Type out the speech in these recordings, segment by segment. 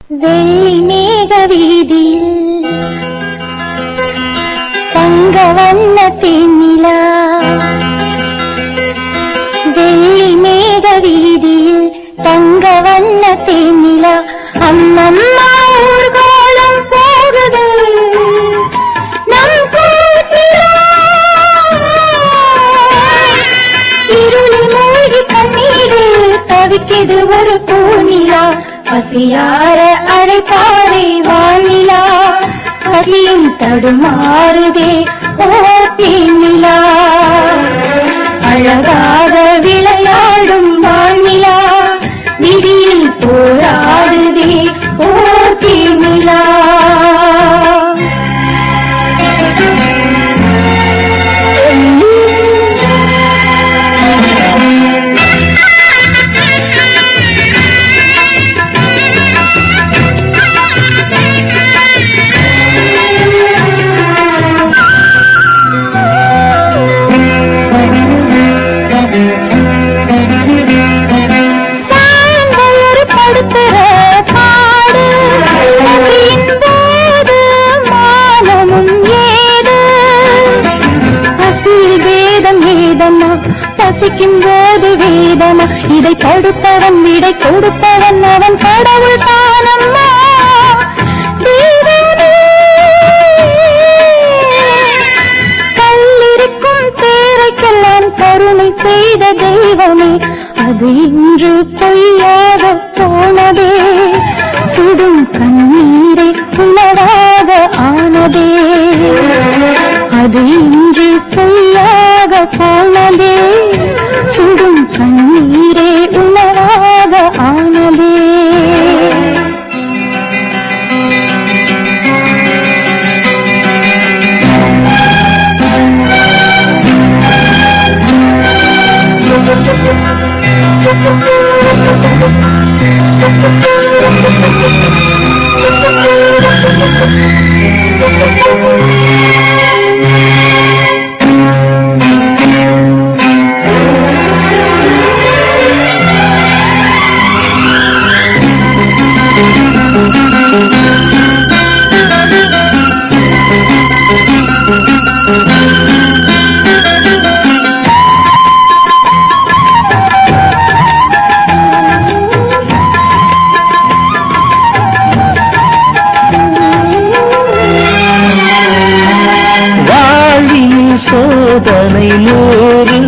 வெள்ளி மேக வீதியில் தங்க வண்ண தேனிலா வெள்ளி மேக வீதியில் தங்க வண்ண தேனிலா அம்மம்மா ஊர்கோலம் போகுது நம் கூட்டிலா இருளில் மூழ்கி கண்ணீரில் தவிக்குது ஒரு பூநிலா பசியார அழைப்பாரே வானிலா பசியும் தடுமாறுதே ஓ தேனிலா அழகாக விளையாடும் வானிலா விதியில் போராடுதே ஓ தேனிலா சாயந்தரம் படுத்துற பாடு பசியின் போது மானமும் ஏது பசியில் வேதம் வேதமா பசிக்கும் போது வேதமா இதை தடுப்பவன் விடை கொடுப்பவன் அவன் கடவுள் தானம்மா தெய்வமே. கல்லிருக்கும் பேரைக்கெல்லாம் கருணை செய்த தெய்வமே அது இன்று பொய்யாக போனதே சுடும் கண்ணீரை உணவாக ஆனதே அது இன்று பொய்யாக போனதே சுடும் கண்ணீரே உணவாக ஆனதே வாழ்வின் சோதனை நூறு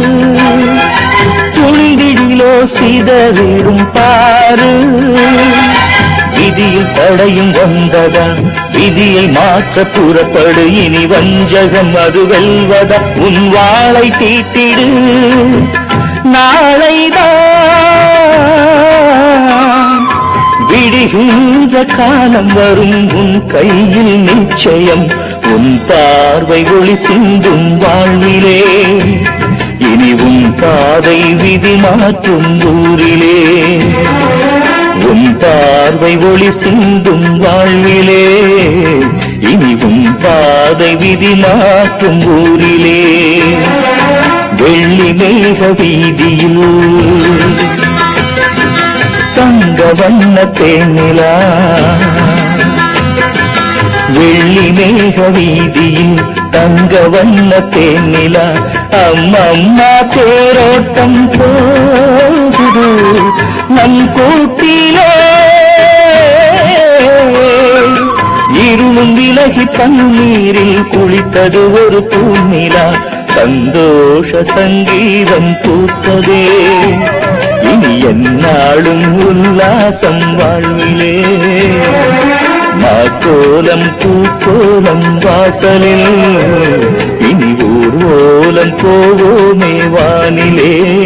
துளிதிலோ சிதறிடும் பாரு விதியில் தடையும் வந்ததா விதியை மாற்ற புறப்படு இனி வஞ்சகம் அது வெல்வதா உன் வாளை தீட்டிடு நாளைதான் விடுகின்ற காலம் வரும் உன் கையில் நிச்சயம் உன் பார்வை ஒளி சிந்தும் வாழ்விலே இனி உன் பாதை விதி மாற்றும் ஊரிலே உன் பார்வை ஒளி சிந்தும் வாழ்விலே இனி உன் பாதை விதி மாற்றும் ஊரிலே வெள்ளி மேக வீதியில் தங்க வண்ண தேனிலா வெள்ளி மேக வீதியில் தங்க வண்ண தேனிலா அம்மம்மா தேரோட்டம் போகுது நம் கூட்டிலே இருளும் விலகி தண்ணீரில் குளித்தது ஒரு பூநிலா சந்தோஷ சங்கீதம் பூத்ததே இனி என்னாலும் உல்லாசம் வாழ்விலே மாக்கோலம் பூக்கோலம் வாசலில் இனி ஊர்வோலம் போவோமே வானிலே